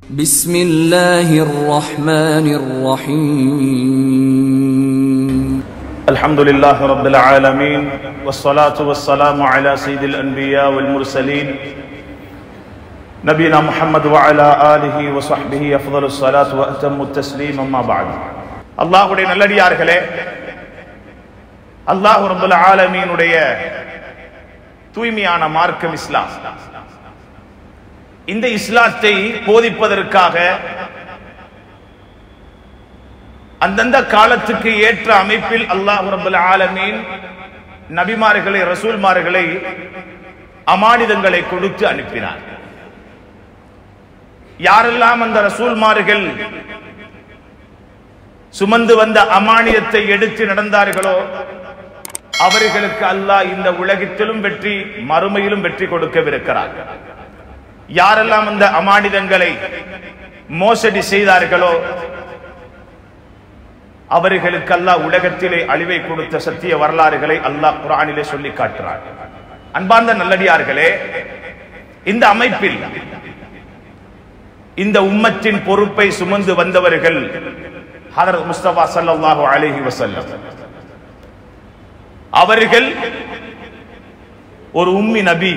بسم الله الرحمن الرحيم الحمد لله رب العالمين والصلاة والسلام على سيد الأنبياء والمرسلين نبينا محمد وعلى آله وصحبه أفضل الصلاة وأتم التسليم أما بعد அல்லாஹுடைய நல்லடியார்களே அல்லாஹ் ரபுல் ஆலமீனுடைய தூய்மையான மார்க்கம் இஸ்லாம் இந்த இஸ்லாத்தை போதிப்பதற்காக அந்தந்த காலத்துக்கு ஏற்ற அமைப்பில் அல்லாஹ் ரபுல் ஆலமீன் நபிமார்களை ரசூல்மார்களை அமானிதங்களை கொடுத்து அனுப்பினார் யாரெல்லாம் அந்த ரசூல்மார்கள் சுமந்து வந்த அமானியத்தை எடுத்து நடந்தார்களோ அவர்களுக்கு அல்லாஹ் இந்த உலகத்திலும் வெற்றி மறுமையிலும் வெற்றி கொடுக்கவிருக்கிறார் யாரெல்லாம் அந்த அமானிதங்களை மோசடி செய்தார்களோ அவர்களுக்கு அல்லாஹ் உலகத்திலே அழிவை கொடுத்த சத்திய வரலாறுகளை அல்லாஹ் குரானிலே சொல்லி காட்டுறார் அன்பார்ந்த நல்லடியார்களே இந்த அமைப்பில் இந்த உம்மத்தின் பொறுப்பை சுமந்து வந்தவர்கள் ஹதரத் முஸ்தபா சல்லல்லாஹு அலைஹி வஸல்லம் அவர்கள் ஒரு உம்மி நபி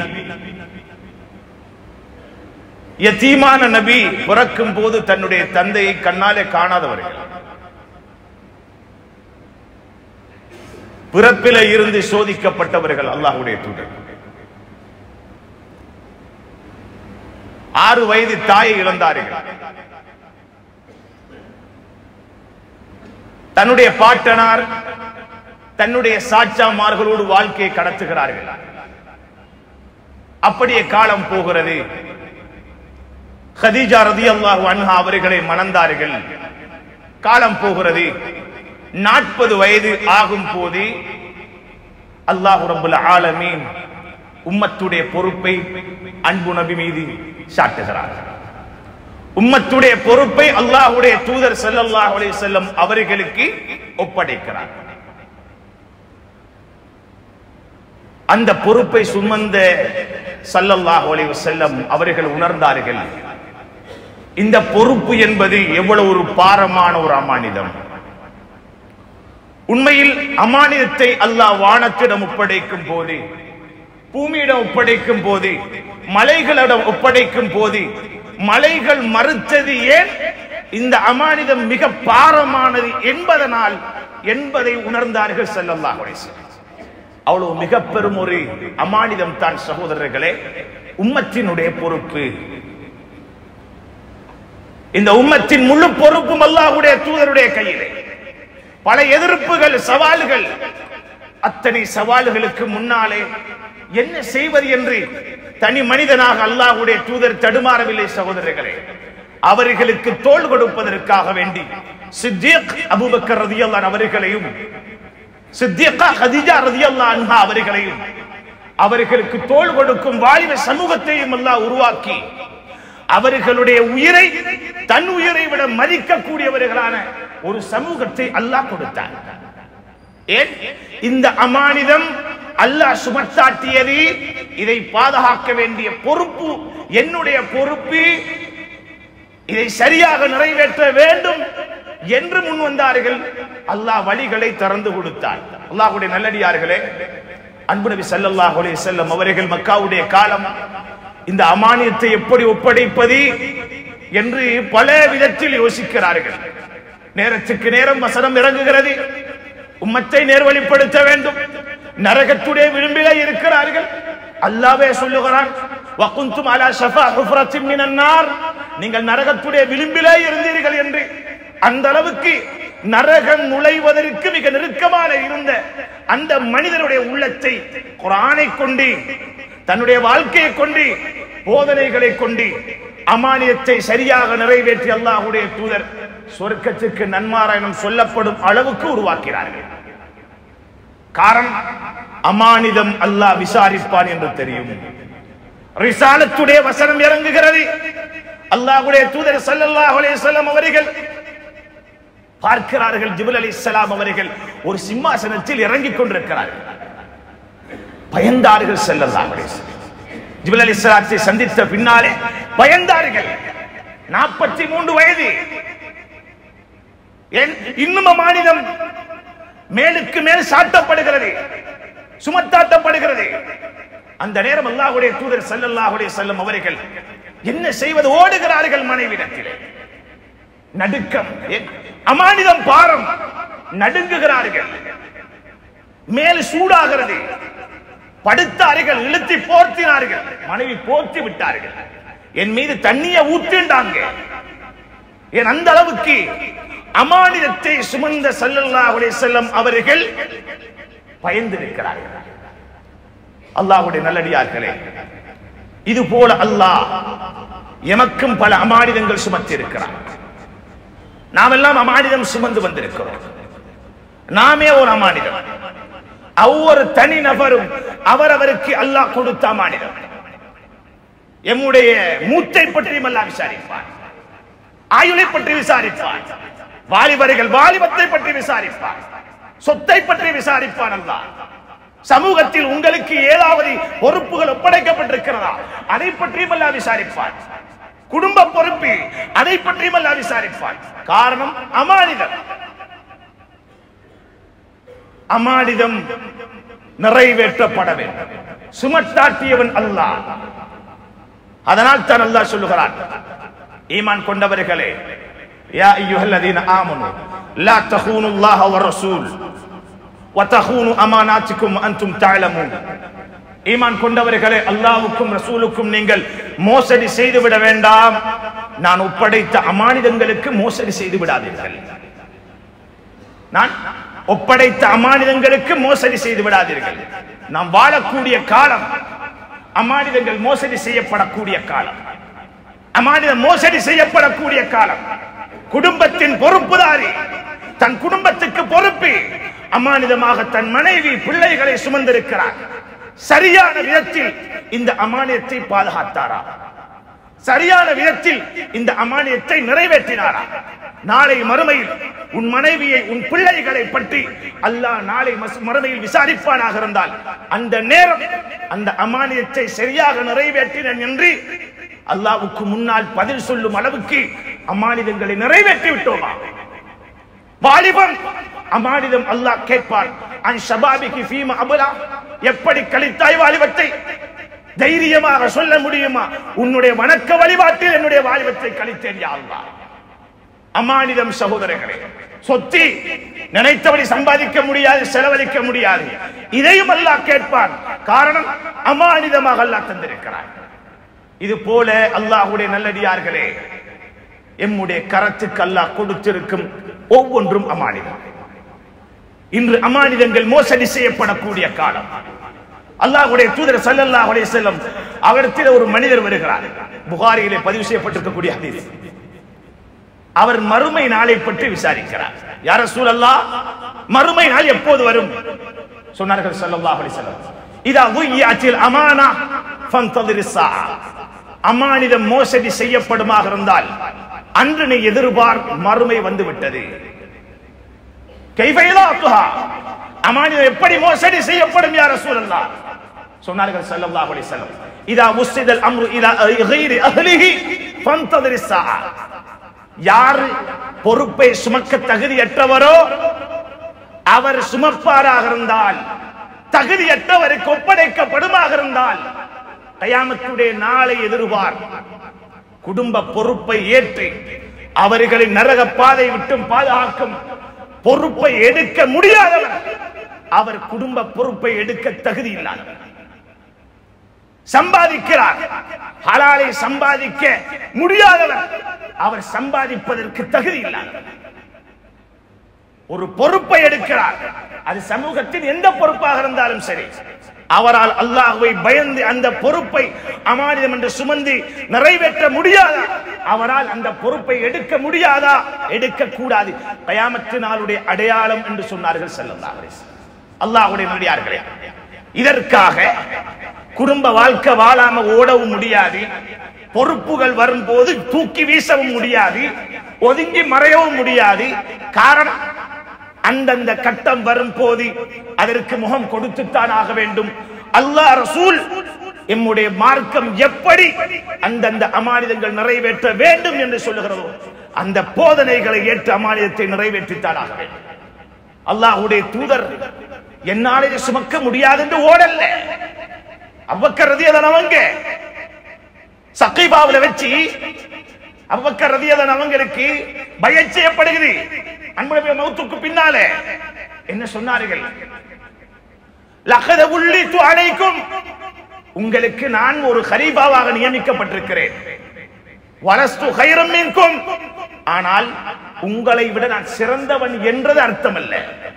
யத்தீமான நபி பிறக்கும் போது தன்னுடைய தந்தையை கண்ணாலே காணாதவர்கள் பிறப்பில இருந்து சோதிக்கப்பட்டவர்கள் அல்லாஹுடைய தூதர் ஆறு வயது தாயை இழந்தார்கள் தன்னுடைய பாட்டனார் தன்னுடைய சாட்சாமார்களோடு வாழ்க்கையை கடத்துகிறார்கள் அப்படியே காலம் போகிறது ஹதீஜா ரதி அல்லாஹு அன்ஹா அவர்களை மணந்தார்கள் காலம் போகிறது நாற்பது வயது ஆகும் போது அல்லாஹு ரபுல் ஆலமீன் உம்மத்துடைய பொறுப்பை அன்பு நபி மீது சாட்டுகிறார் உம்மத்துடைய பொறுப்பை அல்லாஹுடைய தூதர் ஸல்லல்லாஹு அலைஹி வஸல்லம் அவர்களுக்கு ஒப்படைக்கிறார் அந்த பொறுப்பை சுமந்த ஸல்லல்லாஹு அலைஹி வஸல்லம் அவர்கள் உணர்ந்தார்கள் இந்த பொறுப்பு என்பது எவ்வளவு ஒரு பாரமான ஒரு அமானிதம் உண்மையில் அமானிதத்தை அல்லாஹ் வானத்திடம் ஒப்படைக்கும் போது பூமியிடம் ஒப்படைக்கும் போது மலைகளிடம் ஒப்படைக்கும் போது மலைகள் மறுத்தது ஏன் இந்த அமானிதம் மிக பாரமானது என்பதனால் என்பதை உணர்ந்தார்கள் செல்லல்லா அவ்வளவு மிக பெரும் ஒரு அமானிதம் தான் சகோதரர்களே உம்மத்தினுடைய பொறுப்பு இந்த உம்மத்தின் முழு பொறுப்பும் அல்லாஹுடைய தூதருடைய கையிலே பல எதிர்ப்புகள் சவால்கள் அத்தனை சவால்களுக்கு முன்னாலே என்ன செய்வது என்று தனி மனிதனாக அல்லாஹுடைய தூதர் தடுமாறவில்லை சகோதரர்களே அவர்களுக்கு தோல் கொடுப்பதற்காக வேண்டி சித்திக் அபுபக்கர் ரதியல்லான் அவர்களையும் சித்தியக்கா ஹதிஜா ரதியல்லா அன்ஹா அவர்களையும் அவர்களுக்கு தோல் கொடுக்கும் வாலிப சமூகத்தையும் அல்லாஹ் உருவாக்கி அவர்களுடைய உயிரை தன் உயிரை விட மதிக்கக்கூடியவர்களான ஒரு சமூகத்தை அல்லாஹ் கொடுத்தார் ஏன் இந்த அமானிதம் அல்லாஹ் சுமத்தாட்டியது இதை பாதுகாக்க வேண்டிய பொறுப்பு என்னுடைய பொறுப்பு இதை சரியாக நிறைவேற்ற வேண்டும் என்று முன் வந்தார்கள் அல்லாஹ் வழிகளை திறந்து கொடுத்தார் அல்லாஹுடைய நல்லடியார்களே அன்பு நபி ஸல்லல்லாஹு அலைஹி வஸல்லம் அவர்கள் மக்காவுடைய காலம் இந்த அமானியத்தை எப்படி ஒப்படைப்பது என்று பல விதத்தில் யோசிக்கிறார்கள் நேரத்துக்கு நேரம் வசனம் இறங்குகிறது உம்மத்தை நேர்வழிப்படுத்த வேண்டும் நரகத்துடைய விளிம்பிலே இருக்கிறார்கள் அல்லாவே சொல்லுகிறான் வகுந்தும் அலா ஷஃபா ஹுஃப்ரத்தின் மினன் நார் நீங்கள் நரகத்துடைய விளிம்பிலே இருந்தீர்கள் என்று அந்த அளவுக்கு நரகம் நுழைவதற்கு மிக நெருக்கமான இருந்த அந்த மனிதனுடைய உள்ளத்தை குரானை கொண்டு தன்னுடைய வாழ்க்கையை கொண்டு போதனைகளை கொண்டு அமானியத்தை சரியாக நிறைவேற்றி அல்லாஹுடைய தூதர் சொர்க்கத்துக்கு நன்மாராயணம் சொல்லப்படும் அளவுக்கு உருவாக்கிறார்கள் காரணம் அமானிதம் அல்லாஹ் விசாரிப்பான் என்று தெரியும் ரிசாலத்துடைய வசனம் இறங்குகிறது அல்லாஹுடைய தூதர் சல்லல்லாஹு அலைஹி வஸல்லம் அவர்கள் பார்க்கிறார்கள் ஜிபுல் அலி இஸ்லாம் அவர்கள் ஒரு சிம்மாசனத்தில் இறங்கிக் கொண்டிருக்கிறார்கள் பயந்தார்கள் செல்லல்லாஹு அலைஹி வஸல்லம் ஜிபுல் அலி இஸ்லாத்தை சந்தித்த பின்னாலே பயந்தார்கள் நாற்பத்தி மூன்று வயது என்- இன்னும் அமானிதம் மேலுக்கு மேல் சாட்டப்படுகிறது சுமத்தாட்டப்படுகிறது அந்த நேரம் அல்லாஹ்வுடைய தூதர் ஸல்லல்லாஹு செல்லும் அவர்கள் என்ன செய்வது ஓடுகிறார்கள் மனைவிடத்திலே நடுக்கம் ஏன்? அமானிதம் பாரம் நடுங்குகிறார்கள் மேல் சூடாகிறது படுத்தார்கள் இழுத்தி போர்த்தினார்கள் மனைவி போர்த்தி விட்டார்கள் என் மீது தண்ணிய ஊத்திண்டாங்க என் அந்த அளவுக்கு அமானிதத்தை சுமந்த ஸல்லல்லாஹு அலைஹி வஸல்லம் அவர்கள் பயந்திருக்கிறார்கள் அல்லாஹ்வுடைய நல்லடியார்களே இது போல அல்லாஹ் எமக்கும் பல அமானிதங்கள் சுமத்தி இருக்கிறார் நாம் எல்லாம் அமானிதம் சுமந்து வந்திருக்கிறோம் நாமே ஒரு அமானிதம் ஒவ்வொரு தனி நபரும் அவரவருக்கு அல்லாஹ் கொடுத்த அமானிதம் எம்முடைய மூத்தை பற்றியும் அல்லாஹ் விசாரிப்பார் ஆயுளை பற்றி விசாரிப்பார் வாலிபர்கள் வாலிபத்தை பற்றி விசாரிப்பார் சொத்தை பற்றி விசாரிப்பான் அல்லாஹ் சமூகத்தில் உங்களுக்கு ஏதாவது பொறுப்புகள் ஒப்படைக்கப்பட்டிருக்கிறதா அதை பற்றியும் அல்லாஹ் விசாரிப்பார் குடும்ப பொறுப்பு அதை பற்றியும் அல்லாஹ் விசாரிப்பார் காரணம் அமானிதம் அமானிதம் நிறைவேற்றப்பட வேண்டும் சுமத்தாட்டியவன் அல்லாஹ் அதனால் தான் அல்லாஹ் சொல்லுகிறான் ஈமான் கொண்டவர்களே யா அய்யுஹல்லதீன ஆமனு லா தஹூனு அல்லாஹ வ ரசூல் வ தஹூனு அமானாத்திக்கும் அன்தும் தஅலமூன் ஈமான் கொண்டவர்களே அல்லாஹ்வுக்கும் ரசூலுக்கும் நீங்கள் மோசடி செய்து விட வேண்டாம் நான் ஒப்படைத்த அமானிதங்களுக்கு மோசடி செய்து விடாதீர்கள் நான் ஒப்படைத்த அமானிதங்களுக்கு மோசடி செய்து விடாதீர்கள் நாம் வாழக்கூடிய காலம் அமானிதங்கள் மோசடி செய்யப்படக்கூடிய காலம் அமானிதம் மோசடி செய்யப்படக்கூடிய காலம் குடும்பத்தின் பொறுப்புதாரி தன் குடும்பத்துக்கு பொறுப்பு அமானிதமாக தன் மனைவி பிள்ளைகளை சுமந்திருக்கிறார் சரியான விதத்தில் இந்த அமானியத்தை பாதுகாத்தாரா சரியான விதத்தில் இந்த அமானியத்தை நிறைவேற்றினாரா நாளை மறுமையில் உன் மனைவியை உன் பிள்ளைகளை பற்றி அல்லாஹ் நாளை மஸ்- மறுமையில் விசாரிப்பானாக இருந்தால் அந்த நேரம் அந்த அமானியத்தை சரியாக நிறைவேற்றினேன் என்று அல்லாஹ்வுக்கு முன்னால் பதில் சொல்லும் அளவுக்கு அமானிதங்களை நிறைவேற்றி விட்டோமா வாலிபன் அமானிதம் அல்லாஹ் கேட்பான் அன் ஷபாபிக்கு ஃபீமா அபுலா எப்படி கழித்தாய் வாலிபத்தை தைரியமாக சொல்ல முடியுமா உன்னுடைய வணக்க வழிபாட்டில் என்னுடைய வாலிபத்தை கழித்தேன் யா அல்லாஹ் அமானிதம் சகோதரர்களே சொத்தி நினைத்தபடி சம்பாதிக்க முடியாது செலவழிக்க முடியாது இதையும் அல்லாஹ் கேட்பான் காரணம் அமானிதமாக அல்லாஹ் தந்திருக்கிறான் இது போல அல்லாஹ்வுடைய நல்லடியார்களே எம்முடைய கரத்துக்கு அல்லாஹ் கொடுத்திருக்கும் ஒவ்வொன்றும் அமானிதம் இன்று அமானிதங்கள் மோசடி செய்யப்படக்கூடிய காலம் அல்லாஹ்வுடைய தூதர் ஸல்லல்லாஹு அலைஹி வஸல்லம் அவரிடத்தில் ஒரு மனிதர் வருகிறார் புகாரியிலே பதிவு செய்யப்பட்டிருக்கக்கூடிய ஹதீஸ் அவர் மறுமை நாளை பற்றி விசாரிக்கிறார் யார சூழல்லா மறுமை நாள் எப்போது வரும் சொன்னார்கள் ஸல்லல்லாஹு அலைஹி வஸல்லம் இதா உய்யாத்தில் அமானா ஃபந்ததிர் ஸாஆ அமானிதம் மோசடி செய்யப்படுமாக இருந்தால் அன்று நீ எதிர்பார் மறுமை வந்து விட்டது கைஃபைலா அத்துஹா அமானிதம் எப்படி மோசடி செய்யப்படும் யார் ரசூலல்லாஹ் சொன்னார்கள் ஸல்லல்லாஹு அலைஹி வஸல்லம் இதா உஸ்ஸிதல் அம்ரு இலா கைரி அஹ்லிஹி ஃபந்ததிர் ஸாஆ யார் பொறுப்பை சுமக்க தகுதியற்றவரோ அவர் சுமப்பாராக இருந்தால் தகுதியற்றவருக்கு ஒப்படைக்கப்படுமாக இருந்தால் கயாமத்துடைய நாளை எதிர்பார் குடும்ப பொறுப்பை ஏற்று அவர்களை நரக பாதை விட்டும் பாதுகாக்கும் பொறுப்பை எடுக்க முடியாதவர் அவர் குடும்ப பொறுப்பை எடுக்க தகுதி இல்லாதவர் சம்பாதிக்கிறார் ஹலாலை சம்பாதிக்க முடியாதவர் அவர் சம்பாதிப்பதற்கு தகுதி இல்லாதவர் ஒரு பொறுப்பை எடுக்கிறார் அது சமூகத்தின் எந்த பொறுப்பாக இருந்தாலும் சரி அவரால் அல்லாஹ்வை பயந்து அந்த பொறுப்பை அமானிதம் என்று சுமந்து நிறைவேற்ற முடியாதா அவரால் அந்த பொறுப்பை எடுக்க முடியாதா எடுக்க கூடாது கயாமத்து நாளுடைய அடையாளம் என்று சொன்னார்கள் ஸல்லல்லாஹு அலைஹி வஸல்லம். அல்லாஹ்வுடைய நடிகார்களே இதற்காக குடும்ப வாழ்க்கை வாழாம ஓடவும் முடியாது பொறுப்புகள் வரும்போது தூக்கி வீசவும் முடியாது ஒதுங்கி மறையவும் முடியாது காரணம் அந்தந்த கட்டம் வரும்போது அதற்கு முகம் கொடுத்துத்தான் ஆக வேண்டும் அல்லாஹ் ரசூல் எம்முடைய மார்க்கம் எப்படி அந்தந்த அமானிதங்கள் நிறைவேற்ற வேண்டும் என்று சொல்லுகிறதோ அந்த போதனைகளை ஏற்று அமானிதத்தை நிறைவேற்றித்தானாக வேண்டும் அல்லாஹ்வுடைய தூதர் என்னாலே இதை சுமக்க முடியாது என்று ஓடல்ல அவ்வக்கர் ரதியதன் அவங்க சக்கைபாவுல வச்சு அவ்வக்கர் ரதியதன் அவங்களுக்கு பயம் செய்யப்படுகிறது அன்புடைய மௌத்துக்கு பின்னாலே என்ன சொன்னார்கள் லகத உள்ளித்து அழைக்கும் உங்களுக்கு நான் ஒரு ஹரீபாவாக நியமிக்கப்பட்டிருக்கிறேன் வலஸ்து கைரம் மீன்கும் ஆனால் உங்களை விட நான் சிறந்தவன் என்றது அர்த்தமல்ல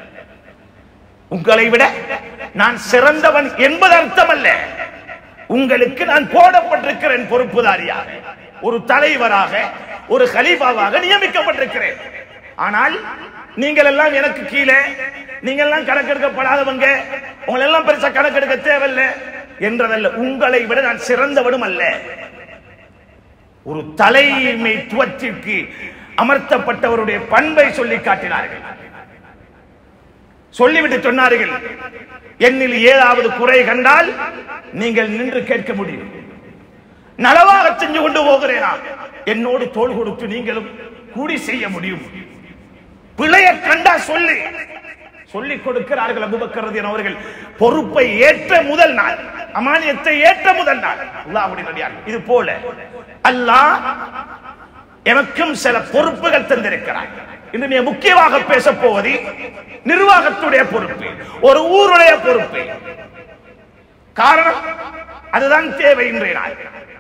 உங்களை விட நான் சிறந்தவன் என்பது அர்த்தமல்ல உங்களுக்கு நான் போடப்பட்டிருக்கிறேன் பொறுப்புதாரியாக ஒரு தலைவராக ஒரு கலீஃபாவாக நியமிக்கப்பட்டிருக்கிறேன் ஆனால் நீங்கள் எல்லாம் எனக்கு கீழே நீங்கள் எல்லாம் கணக்கெடுக்கப்படாதவங்க உங்களை எல்லாம் பெருசா கணக்கெடுக்க தேவையில்லை என்றதல்ல உங்களை விட நான் சிறந்தவனும் அல்ல ஒரு தலைமைத்துவத்திற்கு அமர்த்தப்பட்டவருடைய பண்பை சொல்லி காட்டினார்கள் சொல்லிவிட்டு சொன்னார்கள் என்னில் ஏதாவது குறை கண்டால் நீங்கள் நின்று கேட்க முடியும் நலவாக செஞ்சு கொண்டு போகிறேனா என்னோடு தோள் கொடுத்து நீங்களும் கூடி செய்ய முடியும் பிழைய கண்டா சொல்லி சொல்லிக் கொடுக்கிறார்கள் அபுபக்கர் ரலியல்லாஹு அவர்கள் பொறுப்பை ஏற்ற முதல் நாள் அமானியத்தை ஏற்ற முதல் நாள் அல்லாஹ்வுடைய நடிகார் இது போல அல்லாஹ் எமக்கும் சில பொறுப்புகள் தந்திருக்கிறார் இன்று மிக முக்கியமாக பேச போவது நிர்வாகத்துடைய பொறுப்பு ஒரு ஊருடைய பொறுப்பு காரணம் அதுதான் தேவை இன்றைய நாள்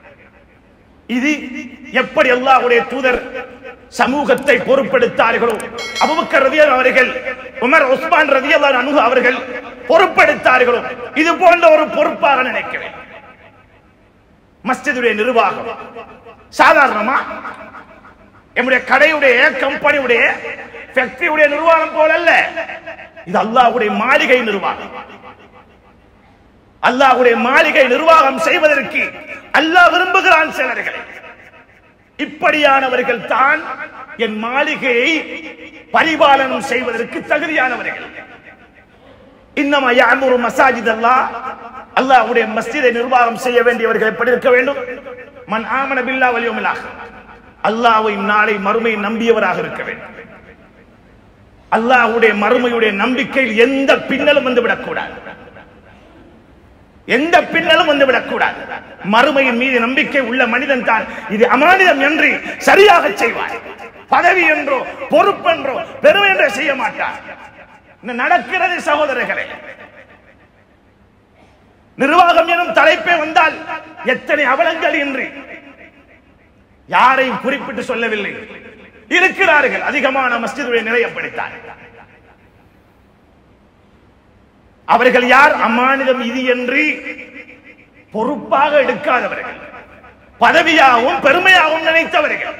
இது எப்படி அல்லாஹ்வுடைய தூதர் சமூகத்தை பொறுப்பெடுத்தார்களோ அபுபக்கர் ரதியல்லாஹு அவர்கள் உமர் உஸ்மான் ரதியல்லாஹு அன்ஹு அவர்கள் பொறுப்பெடுத்தார்களோ இது போன்ற ஒரு பொறுப்பாக நினைக்கிறேன் மஸ்ஜிதுடைய நிர்வாகம் சாதாரணமா நம்முடைய கடையுடைய கம்பெனியுடைய ஃபேக்டரியுடைய நிர்வாகம் போல அல்ல இது அல்லாஹ்வுடைய மாளிகை நிர்வாகம் அல்லாஹ்வுடைய மாளிகை நிர்வாகம் செய்வதற்கு அல்லாஹ் விரும்புகிறான் சிலர்களை இப்படியானவர்கள் தான் என் மாளிகையை பரிபாலனம் செய்வதற்கு தகுதியானவர்கள் இன்னமா யாமுரு மசாஜித் அல்லாஹ் அல்லாஹ்வுடைய மஸ்ஜிதை நிர்வாகம் செய்ய வேண்டியவர்கள் எப்படி இருக்க வேண்டும் மன் ஆமன பில்லா வலியுமிலாக அல்லாஹ்வை நாளை மறுமை நம்பியவராக இருக்க வேண்டும் அல்லாஹ்வுடைய மறுமையுடைய நம்பிக்கையில் எந்த பின்னலும் வந்து விடக்கூடாது எந்த பின்னலும் வந்து விடக்கூடாது மறுமையின் மீது நம்பிக்கை உள்ள மனிதன் தான் இது அமானிதம் என்று சரியாக செய்வார் பதவி என்றோ பொறுப்பென்றோ பெருமை என்றோ செய்ய மாட்டார் இது நடக்கிறது சகோதரர்களே நிர்வாகம் எனும் தலைப்பே வந்தால் எத்தனை அவலங்கள் இன்றி யாரையும் குறிப்பிட்டு சொல்லவில்லை இருக்கிறார்கள் அதிகமான மஸ்ஜிதுடைய நிலையப்படுத்தார் அவர்கள் யார் அம்மானிதம் இது என்று பொறுப்பாக எடுக்காதவர்கள் பதவியாகவும் பெருமையாகவும் நினைத்தவர்கள்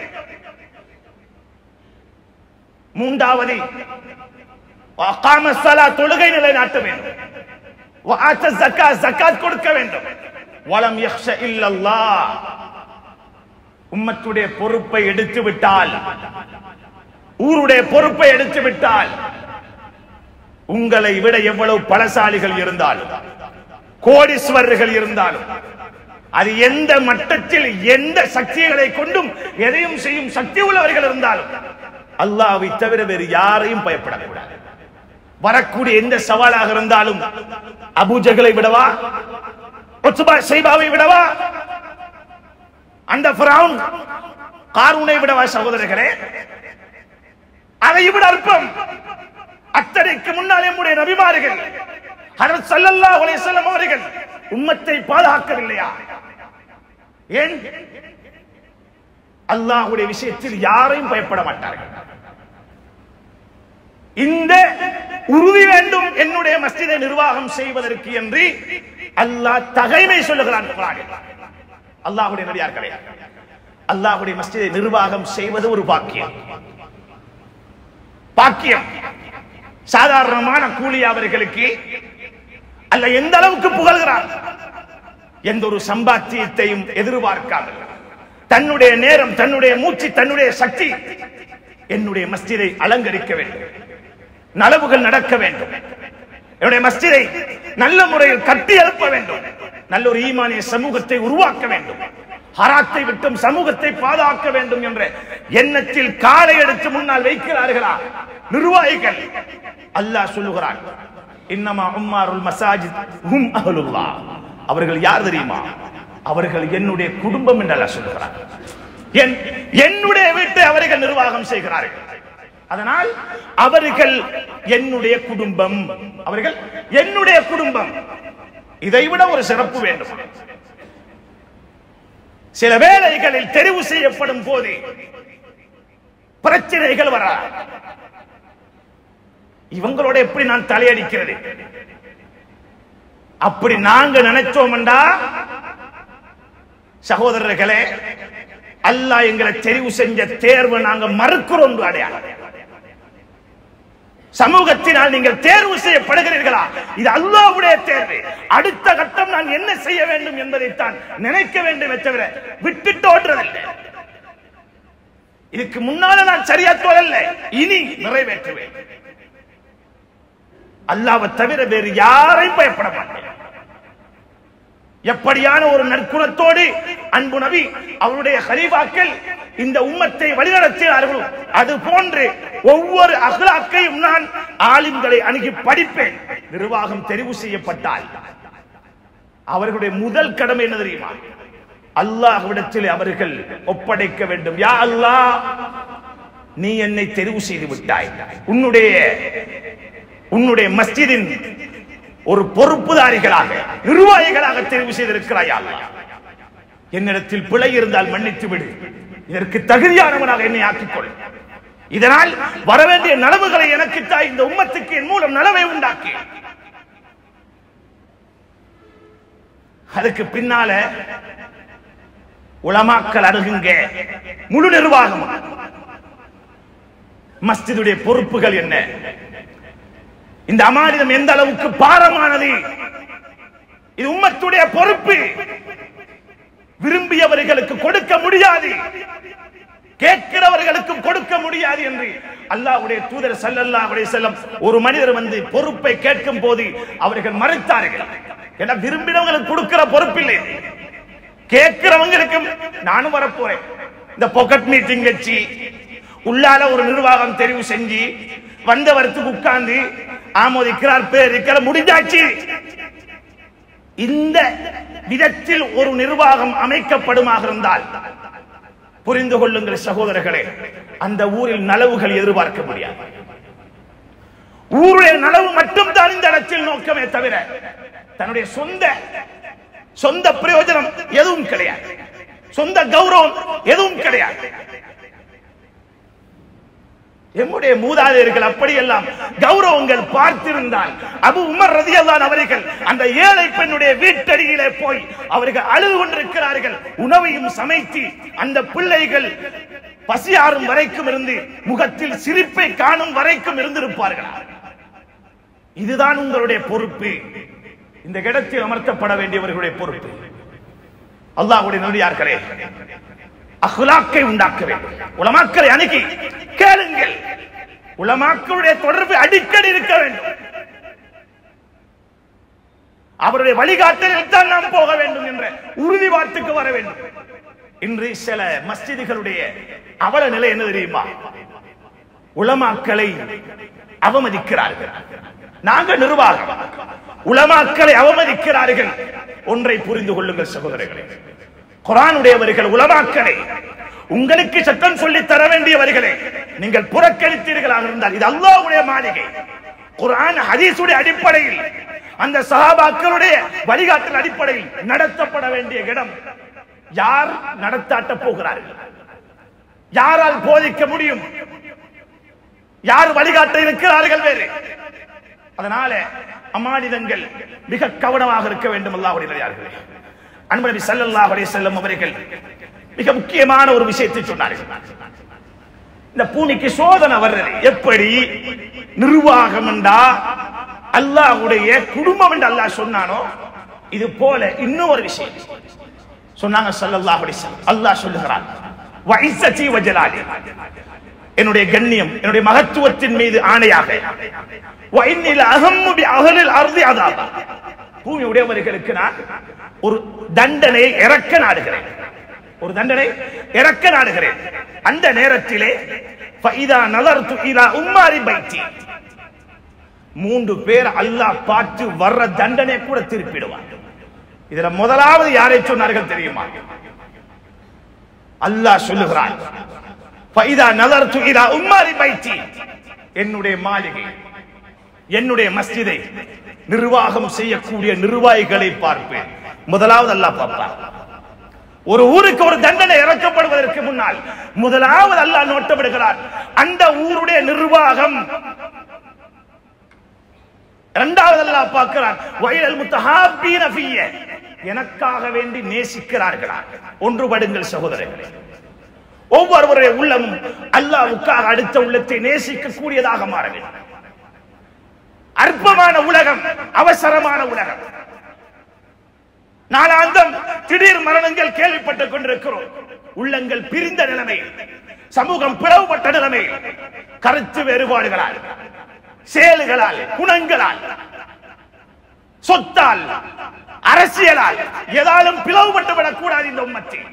மூன்றாவது வகாம ஸலா, தொழுகை நிலைநாட்ட வேண்டும் வஆத்த ஸக்கா, ஸக்காத் கொடுக்க வேண்டும் வலம் யக்ஷ இல்லல்லாஹ் உம்மத்துடைய பொறுப்பை எடுத்து விட்டால் ஊருடைய பொறுப்பை எடுத்து விட்டால் உங்களை விட எவ்வளவு பலசாலிகள் இருந்தாலும் கோடீஸ்வரர்கள் இருந்தாலும் அது எந்த மட்டத்தில் எந்த சக்திகளை கொண்டும் எதையும் செய்யும் சக்தி உள்ளவர்கள் இருந்தாலும் அல்லாஹ்வை தவிர வேறு யாரையும் பயப்படக்கூடாது வரக்கூடிய எந்த சவாலாக இருந்தாலும் அபூஜகளை விடவா உத்பா ஷைபாவை விடவா அந்த ஃபிரௌன் காரூனை விடவா சகோதரர்களே அதை விட அற்பம் அத்தனைக்கு முன்னால் நம்முடைய நபிமார்கள் ஹதரத் ஸல்லல்லாஹு அலைஹி வஸல்லம் அவர்கள் உம்மத்தை பாதுகாக்கவில்லையா ஏன் அல்லாஹ்வுடைய விஷயத்தில் யாரையும் பயப்பட மாட்டார்கள் இந்த உறுதி வேண்டும் என்னுடைய மஸ்ஜிதை நிர்வாகம் செய்வதற்கு என்று அல்லாஹ் தகைமை சொல்லுகிறான் குர்ஆனில். அல்லாஹ்வுடைய நடிகார்களே அல்லாஹ்வுடைய மஸ்ஜிதை நிர்வாகம் செய்வது ஒரு பாக்கியம் பாக்கியம் சாதாரணமான கூலி அவர்களுக்கு அல்ல எந்த அளவுக்கு புகழ்கிறார் எந்த ஒரு சம்பாத்தியத்தையும் எதிர்பார்க்காமல் தன்னுடைய நேரம் தன்னுடைய மூச்சு தன்னுடைய சக்தி என்னுடைய மஸ்ஜிதை அலங்கரிக்க வேண்டும் நலவுகள் நடக்க வேண்டும் என்னுடைய மஸ்ஜிதை நல்ல முறையில் கட்டி எழுப்ப வேண்டும் நல்ல ஒரு ஈமானிய சமூகத்தை உருவாக்க வேண்டும் ஹராத்தை விட்டும் சமூகத்தை பாதுகாக்க வேண்டும் என்ற எண்ணத்தில் காலை எடுத்து முன்னால் வைக்கிறார்களா நிர்வாகிகள் அல்லாஹ் சொல்லுகிறான் இன்னமா உம்மாருல் மசாஜித் ஹும் அஹ்லுல்லா அவர்கள் யார் தெரியுமா அவர்கள் என்னுடைய குடும்பம் என்று அல்லாஹ் சொல்லுகிறார் என் என்னுடைய வீட்டை அவர்கள் நிர்வாகம் செய்கிறார்கள் அதனால் அவர்கள் என்னுடைய குடும்பம் அவர்கள் என்னுடைய குடும்பம் இதைவிட ஒரு சிறப்பு வேண்டும் சில வேளைகளில் தெரிவு செய்யப்படும் போது பிரச்சனைகள் வர இவங்களோட எப்படி நான் தலையடிக்கிறது அப்படி நாங்க நினைச்சோம்டா சகோதரர்களே அல்லாஹ் எங்களை தெரிவு செஞ்ச தேர்வை நாங்க மறுக்கிறோம் அடையாளம் சமூகத்தினால் நீங்கள் தேர்வு செய்யப்படுகிறீர்களா இது அல்லாஹ்வுடைய தேர்வு அடுத்த கட்டம் நான் என்ன செய்ய வேண்டும் என்பதைத்தான் நினைக்க வேண்டுமே தவிர விட்டுட்டு ஓடுறதில்லை இதுக்கு முன்னால நான் சரியா தோழல்ல இனி நிறைவேற்றுவேன் அல்லாவை தவிர வேறு யாரையும் பயப்பட மாட்டேன் எப்படியான ஒரு நற்குணத்தோடு அன்பு நபி அவருடைய ஹலீஃபாக்கள் இந்த உம்மத்தை வழிநடத்தினார்களோ அது போன்று ஒவ்வொரு அகலாக்கையும் நான் ஆலிம்களை அணுகி படிப்பேன் நிர்வாகம் தெரிவு செய்யப்பட்டால் அவர்களுடைய முதல் கடமை என்ன தெரியுமா அல்லாஹ்விடத்தில் அவர்கள் ஒப்படைக்க வேண்டும் யா அல்லாஹ் நீ என்னை தெரிவு செய்து விட்டாய் உன்னுடைய உன்னுடைய மஸ்ஜிதின் ஒரு பொறுப்புதாரிகளாக நிர்வாகிகளாக தெரிவு செய்திருக்கிறாய் யா அல்லாஹ் என்னிடத்தில் பிழை இருந்தால் மன்னித்து விடு இதற்கு தகுதியானவனாக என்னை ஆக்கிக்கொள் இதனால் வரவேண்டிய நலவுகளை எனக்கு தாய் இந்த உம்மத்துக்கு என் மூலம் நலவை உண்டாக்கி அதுக்கு பின்னால உலமாக்கள் அணுகுங்க முழு நிர்வாகம் மஸ்ஜிதுடைய பொறுப்புகள் என்ன இந்த அமானிதம் எந்த அளவுக்கு பாரமானது இது உம்மத்துடைய பொறுப்பு விரும்பியவர்களுக்கு கொடுக்க முடியாது கேட்கிறவர்களுக்கும் கொடுக்க முடியாது என்று அல்லாஹ்வுடைய தூதர் ஸல்லல்லாஹு அலைஹி வஸல்லம் ஒரு மனிதர் வந்து பொறுப்பை கேட்கும் போது அவர்கள் மறுத்தார்கள் ஏன்னா விரும்பினவங்களுக்கு கொடுக்கிற பொறுப்பில்லை கேட்கிறவங்களுக்கும் நானும் வரப்போறேன் இந்த பாக்கெட் மீட்டிங் வச்சு உள்ளால ஒரு நிர்வாகம் தெரிவு செஞ்சு வந்தவரத்துக்கு உட்கார்ந்து ஆமோதிக்கிறார் பேர் இருக்கிற முடிஞ்சாச்சு இந்த விதத்தில் ஒரு நிர்வாகம் அமைக்கப்படுமாக இருந்தால் புரிந்து கொள்ளுங்கள் சகோதரர்களே அந்த ஊரில் நலவுகள் எதிர்பார்க்க முடியாது ஊருடைய நலவு மட்டும் தான் இந்த இடத்தில் நோக்கமே தவிர தன்னுடைய சொந்த சொந்த பிரயோஜனம் எதுவும் கிடையாது சொந்த கௌரவம் எதுவும் கிடையாது எம்முடைய மூதாதையர்கள் அப்படியெல்லாம் கௌரவங்கள் பார்த்திருந்தால் அபு உமர் ரதியல்லான் அவர்கள் அந்த ஏழை பெண்ணுடைய வீட்டடியிலே போய் அவர்கள் அழுது கொண்டிருக்கிறார்கள் உணவையும் சமைத்து அந்த பிள்ளைகள் பசியாறும் வரைக்கும் இருந்து முகத்தில் சிரிப்பை காணும் வரைக்கும் இருந்திருப்பார்கள் இதுதான் உங்களுடைய பொறுப்பு இந்த இடத்தில் அமர்த்தப்பட வேண்டியவர்களுடைய பொறுப்பு அல்லாஹ்வுடைய நடிகார்களே அஹ்லாக்கை உண்டாக்க வேண்டும் உலமாக்களை அணுகி கேளுங்கள் உலமாக்களுடைய தொடர்பு அடிக்கடி இருக்க வேண்டும் அவருடைய வழிகாட்டலில் தான் நாம் போக வேண்டும் என்ற உறுதிப்பாட்டுக்கு வர வேண்டும் இன்று சில மஸ்ஜிதுகளுடைய அவல நிலை என்ன தெரியுமா உலமாக்களை அவமதிக்கிறார்கள் நாங்க நிர்வாகம் உலமாக்களை அவமதிக்கிறார்கள் ஒன்றை புரிந்து கொள்ளுங்கள் சகோதரர்களே குரானுடையவர்கள் உலமாக்களை உங்களுக்கு சட்டம் சொல்லி தர வேண்டியவர்களே நீங்கள் புறக்கணித்தீர்களாக இருந்தால் இது அல்லாஹ்வுடைய மாளிகை குர்ஆன் ஹதீஸுடைய அடிப்படையில் அந்த சஹாபாக்களுடைய வழிகாட்டல் அடிப்படையில் நடத்தப்பட வேண்டிய இடம் யார் நடத்தாட்ட போகிறார்கள் யாரால் போதிக்க முடியும் யார் வழிகாட்ட இருக்கிறார்கள் வேறு அதனால அமானிதங்கள் மிக கவனமாக இருக்க வேண்டும் அல்லாஹ்வுடைய நல்லடியார்களே அன்பு நபி ஸல்லல்லாஹு அலைஹி வஸல்லம் அவர்கள் மிக முக்கியமான ஒரு விஷயத்தை சொன்னார்கள் இந்த பூமிக்கு சோதனை வர்றது எப்படி நிர்வாகம் என்றா அல்லாஹ்வுடைய குடும்பம் என்று அல்லாஹ் சொன்னானோ இது போல இன்னும் ஒரு விஷயம் சொன்னாங்க ஸல்லல்லாஹு அலைஹி வஸல்லம் அல்லாஹ் சொல்லுகிறான் வஇஸ்ஸதி வஜலாலி என்னுடைய கண்ணியம் என்னுடைய மகத்துவத்தின் மீது ஆணையாக வஇன்னில் அஹம்மு பி அஹ்லில் அர்தி அதாபா பூமி உடையவர்களுக்கு நான் ஒரு தண்டனை இறக்க நாடுகிறேன் ஒரு தண்டனை இறக்க நாடுகிறேன் அந்த நேரத்திலே ஃபைதா நலர்து இலா உம்மாரி பைத்தி மூன்று பேர் அல்லாஹ் பார்த்து வர்ற தண்டனை கூட திருப்பிடுவான் இதுல முதலாவது யாரை சொன்னார்கள் தெரியுமா அல்லாஹ் சொல்லுகிறான் ஃபைதா நலர்து இலா உம்மாரி பைத்தி என்னுடைய மாளிகை என்னுடைய மஸ்ஜிதை நிர்வாகம் செய்யக்கூடிய நிர்வாகிகளை பார்ப்பேன் முதலாவது அல்லாஹ் பார்ப்பார் ஒரு ஊருக்கு ஒரு தண்டனை இறக்கப்படுவதற்கு முன்னால் முதலாவது அல்லாஹ் நோட்டமிடுகிறார் அந்த ஊருடைய நிர்வாகம் இரண்டாவது அல்லாஹ் பார்க்கிறான் வயல் முத்தஹாபீன ஃபிய்ய எனக்காக வேண்டி நேசிக்கிறார்களா ஒன்றுபடுங்கள் சகோதரர்களே ஒவ்வொருவருடைய உள்ளமும் அல்லாஹ்வுக்காக அடுத்த உள்ளத்தை நேசிக்க கூடியதாக மாற வேண்டும் அற்பமான உலகம் அவசரமான உலகம் நாளாந்தம் திடீர் மரணங்கள் கேள்விப்பட்டுக் கொண்டிருக்கிறோம் உள்ளங்கள் பிரிந்த நிலைமை சமூகம் பிளவுபட்ட நிலைமை கருத்து வேறுபாடுகளால் செயல்களால் குணங்களால் சொத்தால் அரசியலால் ஏதாலும் பிளவுபட்டு விடக்கூடாது இந்த உம்மத்தில்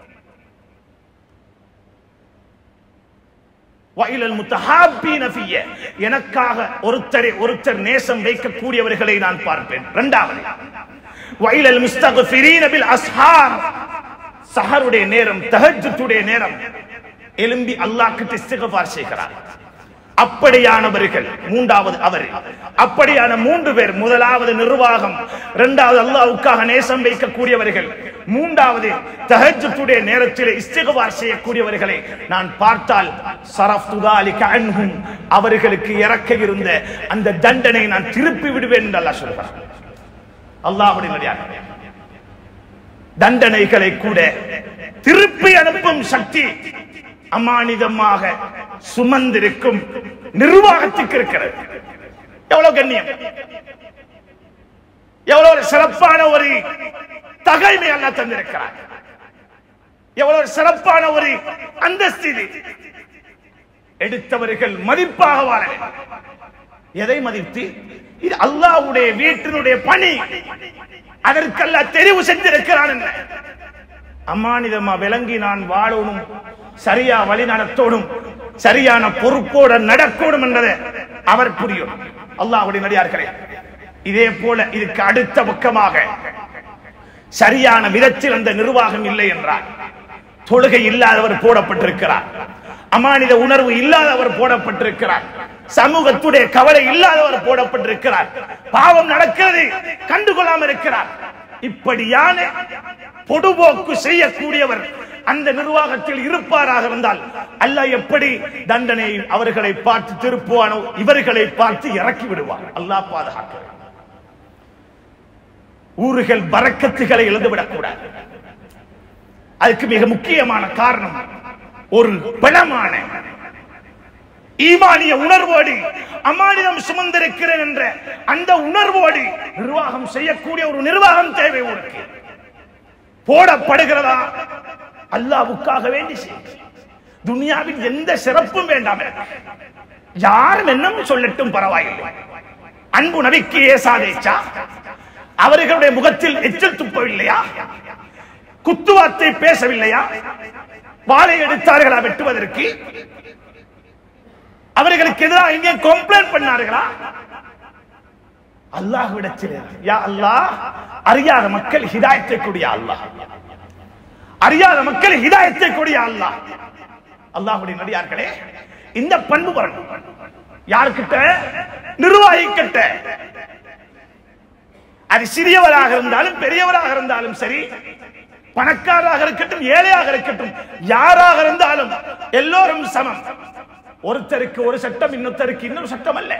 வயலல் முத்தஹாபீன ஃபிய்ய எனக்காக ஒருத்தரை ஒருத்தர் நேசம் வைக்கக்கூடியவர்களை நான் பார்ப்பேன் இரண்டாவது வயலல் முஸ்தக்ஃபிரீன பில் அஸ்ஹார் சஹருடைய நேரம் தஹஜ்ஜுடைய நேரம் எலும்பி அல்லாஹ் கிட்ட இஸ்திக்ஃபார் செய்கிறார் அப்படியானவர்கள் மூன்றாவது அவர் அப்படியான மூன்று பேர் முதலாவது நிர்வாகம் இரண்டாவது அல்லாஹ்வுக்காக நேசம் வைக்கக்கூடியவர்கள் மூன்றாவது தஹஜ்ஜுடைய நேரத்தில் இஸ்திக்பார் செய்யக்கூடியவர்களை நான் பார்த்தால் சரஃப்து தாலிக அன்ஹும் அவர்களுக்கு இறக்க இருந்த அந்த தண்டனை நான் திருப்பி விடுவேன் என்று அல்லாஹ் சொல்கிறார் அல்லாஹ்வுடைய நடிகார் தண்டனைகளை கூட திருப்பி அனுப்பும் சக்தி அமானிதமாக சுமந்திருக்கும் நிர்வாகத்துக்கு இருக்கிறது எவ்வளவு கண்ணியம் எவ்வளவு ஒரு சிறப்பான ஒரு தகைமை அல்ல தந்திருக்கிறார் எவ்வளவு ஒரு சிறப்பான ஒரு அந்தஸ்து இது எடுத்தவர்கள் மதிப்பாக வாழ வேண்டும். எதை மதித்து இது அல்லாஹ்வுடைய வீட்டினுடைய பணி அதற்கல்ல தெரிவு செஞ்சிருக்கிறான் என்ன அம்மானிதமா விளங்கி நான் வாழணும் சரியா வழி நடத்தோடும் சரியான பொறுப்போட நடக்கணும் என்பதை அவர் புரியும் அல்லாஹ்வுடைய நடிகார்களே இதே போல இதுக்கு அடுத்த பக்கமாக சரியான விதத்தில் அந்த நிர்வாகம் இல்லை என்றார் தொழுகை இல்லாதவர் போடப்பட்டிருக்கிறார் அமானித உணர்வு இல்லாதவர் போடப்பட்டிருக்கிறார் சமூகத்துடைய கவலை இல்லாதவர் போடப்பட்டிருக்கிறார் பாவம் நடக்கிறது கண்டுகொள்ளாமல் இருக்கிறார் இப்படியான பொடுபோக்கு செய்யக்கூடியவர் அந்த நிர்வாகத்தில் இருப்பாராக இருந்தால் அல்லாஹ் எப்படி தண்டனை அவர்களை பார்த்து திருப்புவானோ இவர்களை பார்த்து இறக்கி விடுவார் அல்லாஹ் பாதுகாக்க ஊர்கள் பறக்கத்துகளை எழுந்துவிடக் கூடாது அதுக்கு மிக முக்கியமான காரணம் ஒரு பலமான ஈமானிய உணர்வோடு அமானிதம் சுமந்திருக்கிறேன் என்ற அந்த உணர்வோடு நிர்வாகம் செய்யக்கூடிய ஒரு நிர்வாகம் தேவை உனக்கு போடப்படுகிறதா அல்லாவுக்காக வேண்டி செய் துனியாவில் எந்த சிறப்பும் வேண்டாம் எனக்கு. யாரும் என்னும் சொல்லட்டும் பரவாயில்லை அன்பு நபிக்கு ஏசாதேச்சா அவர்களுடைய முகத்தில் எச்சில் துப்பவில்லையா குத்துவார்த்தை பேசவில்லையா வாழை எடுத்தார்களா வெட்டுவதற்கு அவர்களுக்கு எதிராக எங்கே கம்ப்ளைண்ட் பண்ணார்களா அல்லாஹ்விடத்தில் யா அல்லாஹ் அறியாத மக்கள் ஹிதாயத்தை கூடிய அல்லாஹ் அறியாத மக்கள் ஹிதாயத்தை கூடிய அல்லாஹ் அல்லாஹ்வுடைய நடிகார்களே இந்த பண்பு வரணும் யாருக்கிட்ட நிர்வாகி கிட்ட அது சிறியவராக இருந்தாலும் பெரியவராக இருந்தாலும் சரி பணக்காரராக இருக்கட்டும் ஏழையாக இருக்கட்டும் யாராக இருந்தாலும் எல்லோரும் சமம் ஒருத்தருக்கு ஒரு சட்டம் இன்னொருத்தருக்கு இன்னொரு சட்டம் அல்ல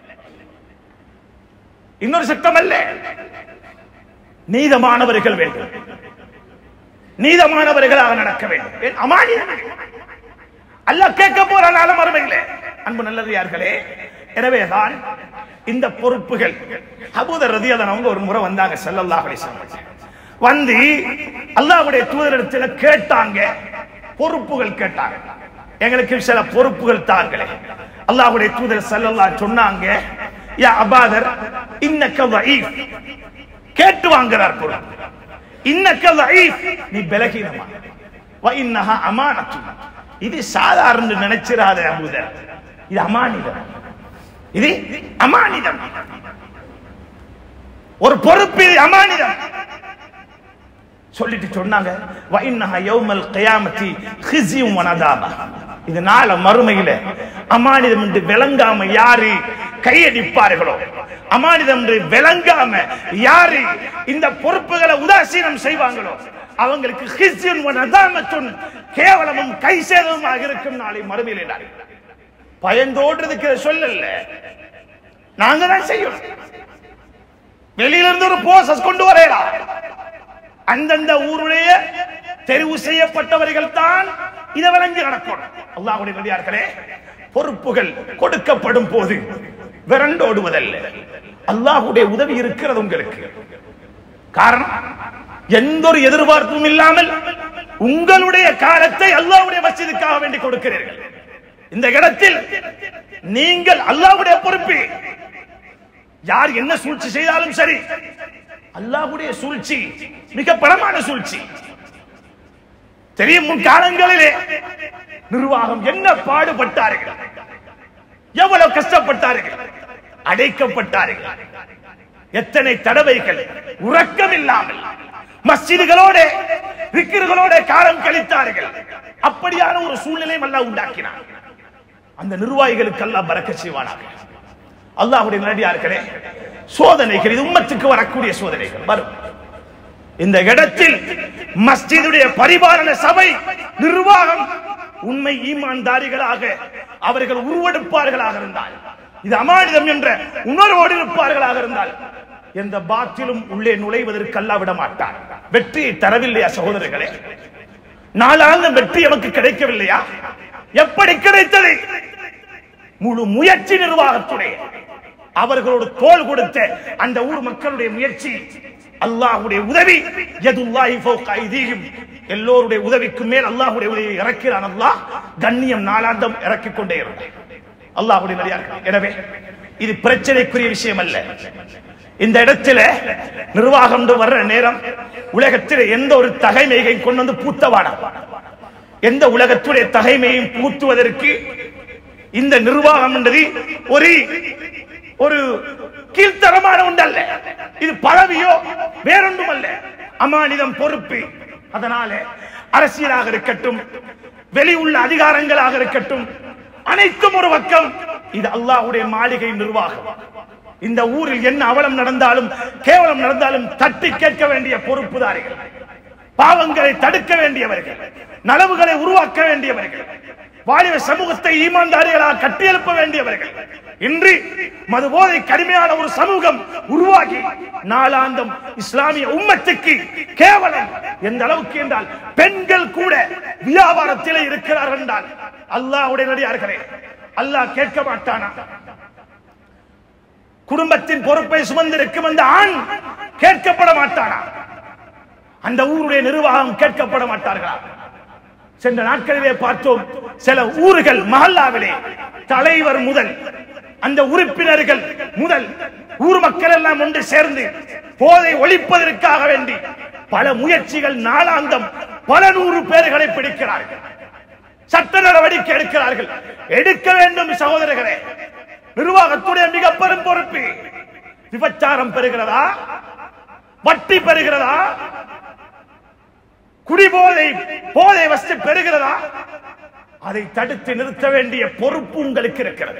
இன்னொரு சட்டம் அல்ல நீதமானவர்கள் வேண்டும் நீதமானவர்களாக நடக்க வேண்டும் ஏன் அமானியம் அல்லாஹ் கேட்க போறான் மறுமையிலே அன்பு நல்லதார்களே எனவேதான் இந்த பொறுப்புகள் அபூதர் ரதியதன் அவங்க ஒரு முறை வந்தாங்க ஸல்லல்லாஹு அலைஹி வஸல்லம் வந்து அல்லாஹ்வுடைய தூதரிடத்துல கேட்டாங்க பொறுப்புகள் கேட்டாங்க எங்களுக்கு சில பொறுப்புகள் தாங்களே அல்லாஹ்வுடைய தூதர் ஸல்லல்லாஹு சொன்னாங்க யா அபாதர் இன்னக்க ضعيف கேட்டு வாங்குறார் பொறுப்பு இன்னக்க ضعيف நீ பலகீனமா வ இன்னஹா அமானத்து இது சாதாரண நினைச்சிராத அபூதர் இது அமானிதம் இது அமானிதம் ஒரு பொறுப்பு இது அமானிதம் சொல்லிட்டு சொன்னாங்க வ இன்னஹா யௌமல் கியாமத்தி ஹிஸ்யும் வ நதாமா இது நாள மறுமையில அமானிதம் என்று விளங்காம யாரு கையடிப்பார்களோ அமானிதம் என்று விளங்காம யாரு இந்த பொறுப்புகளை உதாசீனம் செய்வாங்களோ அவங்களுக்கு ஹிஸ்யுன் வ நதாமத்துன் கேவலமும் கை சேதமுமாக இருக்கும் நாளை மறுமையில் என்றார் பயந்தோடுறதுக்கு இதை சொல்லல நாங்க தான் செய்யணும் வெளியில இருந்து ஒரு போசஸ் கொண்டு வரையலாம் அந்தந்த ஊருடைய தெரிவு செய்யப்பட்டவர்கள் தான் இதை விளங்கி நடக்கணும் அல்லாஹ்வுடைய நடிகார்களே பொறுப்புகள் கொடுக்கப்படும் போது விரண்டோடுவதல்ல அல்லாஹ்வுடைய உதவி இருக்கிறது உங்களுக்கு காரணம் எந்த ஒரு எதிர்பார்ப்பும் இல்லாமல் உங்களுடைய காலத்தை அல்லாஹ்வுடைய மஸ்ஜிதுக்காக வேண்டி கொடுக்கிறீர்கள் இந்த இடத்தில் நீங்கள் அல்லாஹ்வுடைய பொறுப்பு யார் என்ன சூழ்ச்சி செய்தாலும் சரி அல்லாஹ்வுடைய சூழ்ச்சி மிக பலமான சூழ்ச்சி தெரியும் முன் காலங்களிலே நிர்வாகம் என்ன பாடுபட்டார்கள் எவ்வளவு கஷ்டப்பட்டார்கள் அடைக்கப்பட்டார்கள் எத்தனை தடவைகள் உறக்கம் இல்லாமல் மஸ்ஜிதுகளோட விக்கிர்களோட காலம் கழித்தார்கள் அப்படியான ஒரு சூழ்நிலை அல்லாஹ் உண்டாக்கினார் அந்த நிர்வாகிகளுக்கு அல்லாஹ் பறக்க செய்வானாக அல்லாஹ்வுடைய நல்லடியார்களே சோதனைகள் இது உம்மத்துக்கு வரக்கூடிய சோதனைகள் வரும் இந்த இடத்தில் மஸ்ஜிதுடைய பரிபாலன சபை நிர்வாகம் உண்மை ஈமான்தாரிகளாக அவர்கள் உருவெடுப்பார்களாக இருந்தால் இது அமானிதம் என்ற உணர்வோடு இருப்பார்களாக இருந்தால் எந்த பாத்திலும் உள்ளே நுழைவதற்கு அல்லாஹ் விட மாட்டார் வெற்றியை தரவில்லையா சகோதரர்களே நாளாந்த வெற்றி நமக்கு கிடைக்கவில்லையா எப்படி கிடைத்தது முழு முயற்சி நிர்வாகத்துடைய அவர்களோடு தோல் கொடுத்த அந்த ஊர் மக்களுடைய முயற்சி அல்லாஹ்வுடைய உதவி யதுல்லாஹி ஃபௌக ஐதீஹிம் எல்லோருடைய உதவிக்கு மேல் அல்லாஹ்வுடைய உதவி இறக்கிறான் அல்லாஹ் கண்ணியம் நாளாந்தம் இறக்கிக் கொண்டே இருந்தார் அல்லாஹ்வுடைய நடிகார்கள் எனவே இது பிரச்சனைக்குரிய விஷயம் அல்ல இந்த இடத்துல நிர்வாகம் என்று வர்ற நேரம் உலகத்தில் எந்த ஒரு தகைமையையும் கொண்டு வந்து பூத்தவானா எந்த உலகத்துடைய தகைமையும் பூத்துவதற்கு இந்த நிர்வாகம் என்றது ஒரு ஒரு கீழ்த்தரமான ஒன்றல்ல இது பதவியோ வேறொன்றும் அல்ல அமானிதம் பொறுப்பு அதனால அரசியலாக இருக்கட்டும் வெளி உள்ள அதிகாரங்களாக இருக்கட்டும் அனைத்தும் ஒரு பக்கம் இது அல்லாஹ்வுடைய மாளிகை நிர்வாகம் இந்த ஊரில் என்ன அவலம் நடந்தாலும் கேவலம் நடந்தாலும் தட்டி கேட்க வேண்டிய பொறுப்புதாரிகள் பாவங்களை தடுக்க வேண்டியவர்கள் நலவுகளை உருவாக்க வேண்டியவர்கள் வாலிப சமூகத்தை ஈமான்தாரிகளாக கட்டியெழுப்ப வேண்டியவர்கள் இன்று மதுபோதை கடுமையான ஒரு சமூகம் உருவாகி நாளாந்தம் இஸ்லாமிய உம்மத்துக்கு கேவலம் எந்த அளவுக்கு என்றால் பெண்கள் கூட வியாபாரத்திலே இருக்கிறார்கள் என்றால் அல்லாஹ்வுடைய நடிகார்களே அல்லாஹ் கேட்க மாட்டானா குடும்பத்தின் பொறுப்பை சுமந்திருக்கும் அந்த ஆண் கேட்கப்பட மாட்டானா அந்த ஊருடைய நிர்வாகம் கேட்கப்பட மாட்டார்களா சென்ற நாட்களிலே பார்த்தோம் சில ஊர்கள் மஹல்லாவிலே தலைவர் முதல் அந்த உறுப்பினர்கள் முதல் ஊர் மக்கள் எல்லாம் ஒன்று சேர்ந்து போதை ஒழிப்பதற்காக வேண்டி பல முயற்சிகள் நாளாந்தம் பல நூறு பேர்களை பிடிக்கிறார்கள் சட்ட நடவடிக்கை எடுக்கிறார்கள் எடுக்க வேண்டும் சகோதரர்களே நிர்வாகத்துடைய மிக பெரும் பொறுப்பு விபச்சாரம் பெறுகிறதா வட்டி பெறுகிறதா குடிபோதை போதை வஸ்து பெறுகிறதா அதை தடுத்து நிறுத்த வேண்டிய பொறுப்பு உங்களுக்கு இருக்கிறது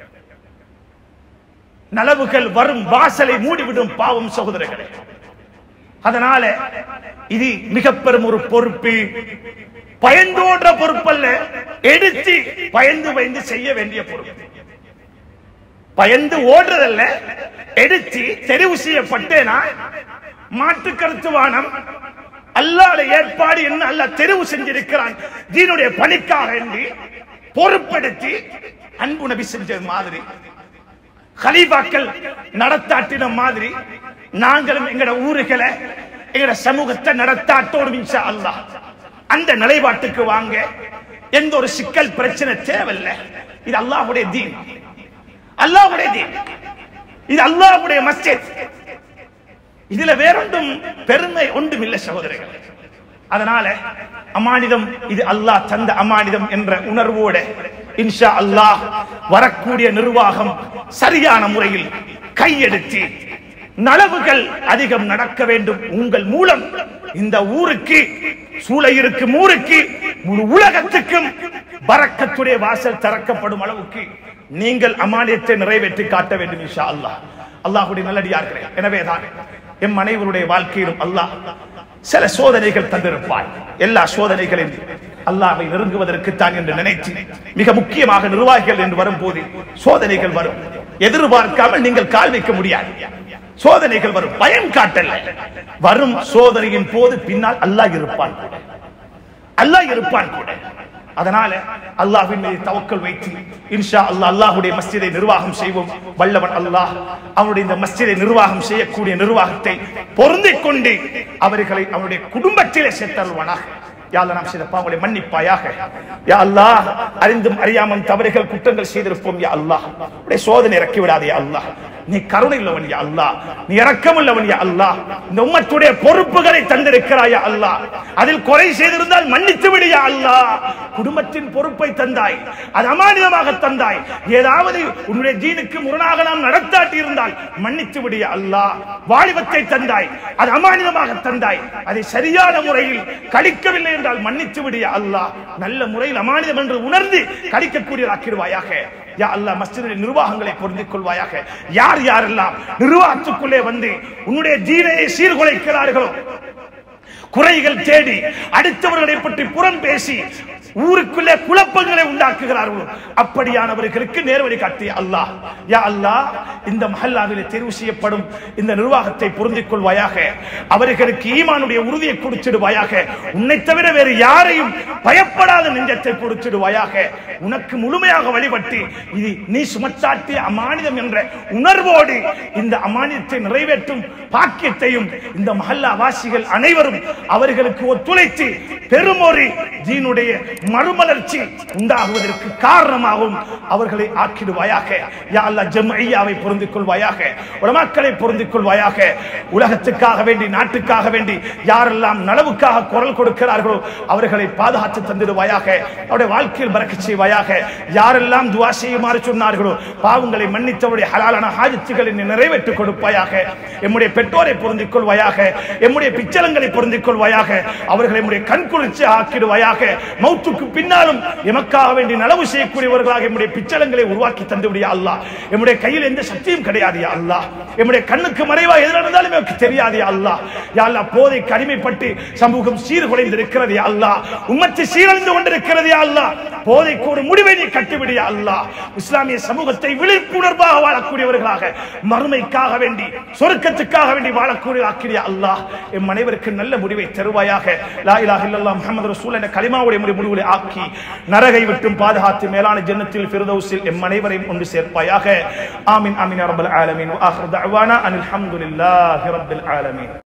நலவுகள் வரும் வாசலை மூடிவிடும் பாவம் சகோதரர்களே அதனால இது மிக பெரும் ஒரு பொறுப்பு பயந்தோன்ற பொறுப்பல்ல எடுத்து பயந்து பயந்து செய்ய வேண்டிய பொறுப்பு பயந்து ஓடுறதல்ல எடுத்து தெரிவு செய்யப்பட்டேனா மாற்று கருத்துவானம் அல்லாத ஏற்பாடு என்ன அல்ல தெரிவு செஞ்சிருக்கிறான் தீனுடைய பணிக்காக என்று பொறுப்பெடுத்து அன்பு நபி செஞ்சது மாதிரி கலீபாக்கள் நடத்தாட்டின மாதிரி நாங்களும் எங்கட ஊர்களை எங்கட சமூகத்தை நடத்தாட்டோடும் இன்ஷா அல்லாஹ் அந்த நிலைப்பாட்டுக்கு வாங்க எந்த ஒரு சிக்கல் பிரச்சனை தேவையில்லை இது அல்லாஹ்வுடைய தீன் அல்லாஹ்வுடைய தீன் இது அல்லாஹ்வுடைய மஸ்ஜித் இதுல வேறொன்றும் பெருமை ஒன்றும் இல்லை சகோதரர்கள் அதனால அமானிதம் இது அல்லாஹ் தந்த அமானிதம் என்ற உணர்வோட இன்ஷா அல்லாஹ் வரக்கூடிய நிர்வாகம் சரியான முறையில் கையெடுத்து நலவுகள் அதிகம் நடக்க வேண்டும் உங்கள் மூலம் இந்த ஊருக்கு சூழ இருக்கும் ஊருக்கு முழு உலகத்துக்கும் பரக்கத்துடைய வாசல் திறக்கப்படும் அளவுக்கு நீங்கள் அமானியத்தை நிறைவேற்றி காட்ட வேண்டும் இன்ஷா அல்லாஹ் அல்லாஹ்வுடைய நல்லடியார்களே எனவேதான் எம் அனைவருடைய வாழ்க்கையிலும் அல்லாஹ் சில சோதனைகள் தந்திருப்பாய் எல்லா சோதனைகளில் அல்லாஹ்வை நெருங்குவதற்கு தான் என்று நினைத்து மிக முக்கியமாக நிர்வாகிகள் என்று வரும்போது சோதனைகள் வரும் எதிர்பார்க்காமல் நீங்கள் கால் வைக்க முடியாது சோதனைகள் வரும் பயம் காட்டல வரும் சோதனையின் போது பின்னால் அல்லாஹ் இருப்பான் கூட அல்லாஹ் இருப்பான் கூட அதனால அல்லாஹ்வின் மீது தவக்கல் வைத்து இன்ஷா அல்லாஹ் அல்லாஹ்வுடைய மஸ்ஜிதை நிர்வாகம் செய்வோம் வல்லவன் அல்லாஹ் அவனுடைய இந்த மஸ்ஜிதை நிர்வாகம் செய்யக்கூடிய நிர்வாகத்தை பொருந்திக் கொண்டு அவர்களை அவனுடைய குடும்பத்திலே சேர்த்தல்வானாக யா அல்லாஹ் நாம் செய்த பாவங்களை மன்னிப்பாயாக யா அல்லாஹ் அறிந்தும் அறியாமல் தவறுகள் குற்றங்கள் செய்திருப்போம் யா அல்லாஹ் உடைய சோதனை இறக்கி விடாதே யா அல்லாஹ் நீ கருணை உள்ளவன் யா அல்லாஹ் நீ இரக்கமுள்ளவன் யா அல்லாஹ் இந்த உம்மத்துடைய பொறுப்புகளை தந்திருக்கிறாய் யா அல்லாஹ் அதில் குறை செய்திருந்தால் மன்னித்து விடு யா அல்லாஹ் குடும்பத்தின் பொறுப்பை தந்தாய் அது அமானிதமாக தந்தாய் ஏதாவது உன்னுடைய ஜீனுக்கு முரணாக நாம் நடத்தாட்டி இருந்தால் மன்னித்து விடு யா அல்லாஹ் வாலிபத்தை தந்தாய் அது அமானிதமாக தந்தாய் அதை சரியான முறையில் கழிக்கவில்லை என்றால் மன்னித்து விடு யா அல்லாஹ் நல்ல முறையில் அமானிதம் என்று உணர்ந்து கழிக்கக்கூடியதாக்கிடுவாயாக யா அல்லாஹ் மஸ்ஜிதுடைய நிர்வாகங்களை பொருந்திக் கொள்வாயாக யார் யாரெல்லாம் நிர்வாகத்துக்குள்ளே வந்து உன்னுடைய ஜீனையை சீர்குலைக்கிறார்களோ குறைகள் தேடி அடுத்தவர்களை பற்றி புறம் பேசி ஊருக்குள்ளே குழப்பங்களை உண்டாக்குகிறார்களோ அப்படியானவர்களுக்கு நேர்வழி காட்டிய அல்லாஹ் யா அல்லாஹ் இந்த மஹல்லாவிலே தெரிவு செய்யப்படும் இந்த நிர்வாகத்தை பொருந்திக் கொள்வாயாக அவர்களுக்கு ஈமானுடைய உறுதியை கொடுத்திடுவாயாக உன்னை தவிர வேறு யாரையும் பயப்படாத நெஞ்சத்தை கொடுத்திடுவாயாக உனக்கு முழுமையாக வழிபட்டு இது நீ சுமத்தாட்டிய அமானிதம் என்ற உணர்வோடு இந்த அமானியத்தை நிறைவேற்றும் பாக்கியத்தையும் இந்த மஹல்லா வாசிகள் அனைவரும் அவர்களுக்கு ஒத்துழைத்து பெருமொரு தீனுடைய மறுமலர்ச்சி உண்டாகுவதற்கு காரணமாகவும் அவர்களை ஆக்கிடுவாயாக யா அல்லாஹ் ஜம்ஐயாவை பொருந்திக் கொள்வாயாக உலமாக்களை பொருந்திக் கொள்வாயாக உலகத்துக்காக வேண்டி நாட்டுக்காக வேண்டி யாரெல்லாம் நலவுக்காக குரல் கொடுக்கிறார்களோ அவர்களை பாதுகாத்து தந்திடுவாயாக அவருடைய வாழ்க்கையில் பறக்க செய்வாயாக யாரெல்லாம் துவா செய்யுமாறு சொன்னார்களோ பாவங்களை மன்னித்தவருடைய ஹலாலான ஹாஜத்துகளை நீ நிறைவேற்றிக் கொடுப்பாயாக எம்முடைய பெற்றோரை பொருந்திக் கொள்வாயாக எம்முடைய பிச்சலங்களை பொருந்திக் கொள்வாயாக அவர்களை எம்முடைய கண்குளிர்ச்சி ஆக்கிடுவாயாக மௌத்துக்கு பின்னாலும் எமக்காக வேண்டி நலவு செய்யக்கூடியவர்களாக எம்முடைய பிச்சலங்களை உருவாக்கி தந்து விடியா அல்லாஹ் எம்முடைய கையில் எந்த சக்தியும் கிடையாது யா அல்லாஹ் எம்முடைய கண்ணுக்கு மறைவா எது நடந்தாலும் எனக்கு தெரியாது யா அல்லாஹ் யா அல்லாஹ் போதை கடிமைப்பட்டு சமூகம் சீர்குலைந்து இருக்கிறது யா அல்லாஹ் உம்மத்து சீரழிந்து கொண்டிருக்கிறது யா அல்லாஹ் போதைக்கு ஒரு முடிவை நீ கட்டிவிடு யா அல்லாஹ் இஸ்லாமிய சமூகத்தை விழிப்புணர்வாக வாழக்கூடியவர்களாக மறுமைக்காக வேண்டி சொர்க்கத்துக்காக வேண்டி வாழக்கூடிய ஆக்கிறியா அல்லாஹ் எம் அனைவருக்கு நல்ல முடிவை தருவாயாக லா இலாஹ இல்லல்லாஹ் முஹம்மது ரசூல் என்ற கலிமாவுடைய முடி முடிவுகளை ஆக்கி நரகை விட்டும் பாதுகாத்து மேலான ஜன்னத்தில் ஃபிர்தௌஸில் எம் அனைவரையும் கொண்டு சேர்ப்பாயாக ஆமீன் ஆமீன் யா ரப்பல் ஆலமீன் வ ஆখির دعوانا ان الحمد لله رب العالمين